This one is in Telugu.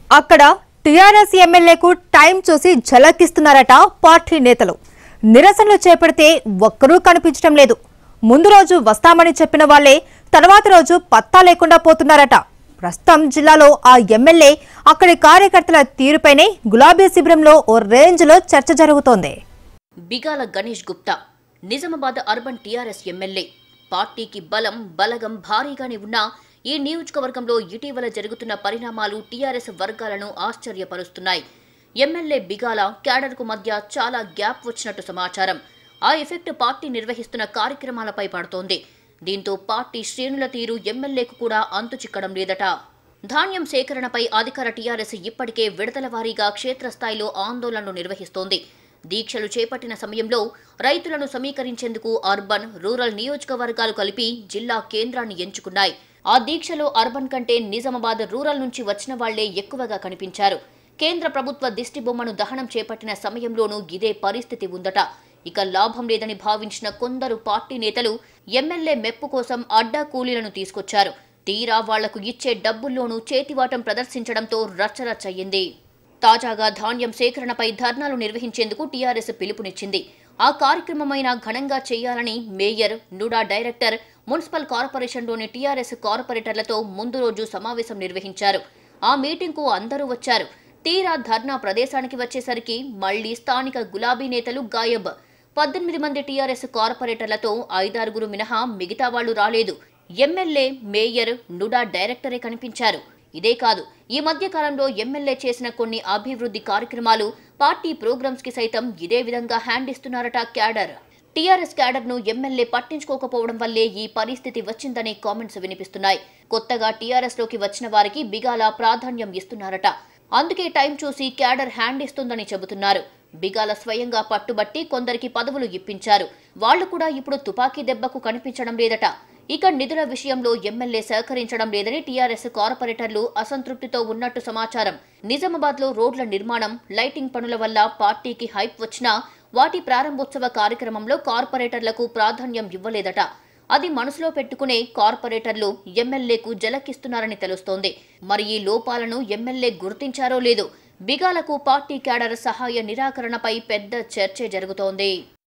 అక్కడ టీఆర్ఎస్ ఎమ్మెల్యేకు టైం చూసి ఝలకిస్తున్నారట పార్టీ నేతలు నిరసనలు చేపడితే ఒక్కరూ కనిపించడం లేదు ముందు రోజు వస్తామని చెప్పిన వాళ్లే తర్వాత రోజు పత్తా లేకుండా పోతున్నారట ప్రస్తుతం జిల్లాలో ఆ ఎమ్మెల్యే అక్కడి కార్యకర్తల తీరుపైనే గులాబీ శిబిరంలో ఓ రేంజ్లో చర్చ జరుగుతోంది Bigala Ganesh Gupta Nizamabad urban TRS MLA పార్టీకి బలం బలగం భారీగానే ఉన్నా ఈ నియోజకవర్గంలో ఇటీవల జరుగుతున్న పరిణామాలు టీఆర్ఎస్ వర్గాలను ఆశ్చర్యపరుస్తున్నాయి ఎమ్మెల్యే బిగాల క్యాడర్కు మధ్య చాలా గ్యాప్ వచ్చినట్టు సమాచారం ఆ ఎఫెక్ట్ పార్టీ నిర్వహిస్తున్న కార్యక్రమాలపై పడుతోంది దీంతో పార్టీ శ్రేణుల తీరు ఎమ్మెల్యేకు కూడా అంతు చిక్కడం లేదట ధాన్యం సేకరణపై అధికార టీఆర్ఎస్ ఇప్పటికే విడతల వారీగా క్షేత్రస్థాయిలో ఆందోళనలు నిర్వహిస్తోంది దీక్షలు చేపట్టిన సమయంలో రైతులను సమీకరించేందుకు అర్బన్ రూరల్ నియోజకవర్గాలు కలిపి జిల్లా కేంద్రాన్ని ఎంచుకున్నాయి ఆ దీక్షలో అర్బన్ కంటే నిజామాబాద్ రూరల్ నుంచి వచ్చిన వాళ్లే ఎక్కువగా కనిపించారు కేంద్ర ప్రభుత్వ దిష్టి బొమ్మను దహనం చేపట్టిన సమయంలోనూ ఇదే పరిస్థితి ఉందట ఇక లాభం లేదని భావించిన కొందరు పార్టీ నేతలు ఎమ్మెల్యే మెప్పు కోసం అడ్డా కూలీలను తీసుకొచ్చారు తీరా వాళ్లకు ఇచ్చే డబ్బుల్లోనూ చేతివాటం ప్రదర్శించడంతో రచ్చరచ్చయ్యింది తాజాగా ధాన్యం సేకరణపై ధర్నాలు నిర్వహించేందుకు టీఆర్ఎస్ పిలుపునిచ్చింది ఆ కార్యక్రమమైన ఘనంగా చేయాలని మేయర్ నుడా డైరెక్టర్ మున్సిపల్ కార్పొరేషన్లోని టీఆర్ఎస్ కార్పొరేటర్లతో ముందు రోజు సమావేశం నిర్వహించారు ఆ మీటింగ్కు అందరూ వచ్చారు తీరా ధర్నా ప్రదేశానికి వచ్చేసరికి మళ్లీ స్థానిక గులాబీ నేతలు గాయబ్ పద్దెనిమిది మంది టీఆర్ఎస్ కార్పొరేటర్లతో ఐదారుగురు మినహా మిగతా వాళ్లు రాలేదు ఎమ్మెల్యే మేయర్ నుడా డైరెక్టరే కనిపించారు ఇదే కాదు ఈ మధ్య కాలంలో ఎమ్మెల్యే చేసిన కొన్ని అభివృద్ధి కార్యక్రమాలు పార్టీ ప్రోగ్రామ్స్ కి సైతం ఇదే విధంగా హ్యాండ్ ఇస్తున్నారట క్యాడర్ టీఆర్ఎస్ క్యాడర్ ను ఎమ్మెల్యే పట్టించుకోకపోవడం వల్లే ఈ పరిస్థితి వచ్చిందనే కామెంట్స్ వినిపిస్తున్నాయి కొత్తగా టీఆర్ఎస్ లోకి వచ్చిన వారికి బిగాల ప్రాధాన్యం ఇస్తున్నారట అందుకే టైం చూసి క్యాడర్ హ్యాండ్ ఇస్తుందని చెబుతున్నారు బిగాల స్వయంగా పట్టుబట్టి కొందరికి పదవులు ఇప్పించారు వాళ్లు కూడా ఇప్పుడు తుపాకీ దెబ్బకు కనిపించడం లేదట ఇక నిధుల విషయంలో ఎమ్మెల్యే సహకరించడం లేదని టీఆర్ఎస్ కార్పొరేటర్లు అసంతృప్తితో ఉన్నట్టు సమాచారం నిజామాబాద్ లో రోడ్ల నిర్మాణం లైటింగ్ పనుల వల్ల పార్టీకి హైప్ వచ్చినా వాటి ప్రారంభోత్సవ కార్యక్రమంలో కార్పొరేటర్లకు ప్రాధాన్యం ఇవ్వలేదట అది మనసులో పెట్టుకునే కార్పొరేటర్లు ఎమ్మెల్యేకు జలకిస్తున్నారని తెలుస్తోంది మరి ఈ లోపాలను ఎమ్మెల్యే గుర్తించారో లేదో బిగాలకు పార్టీ క్యాడర్ సహాయ నిరాకరణపై పెద్ద చర్చే జరుగుతోంది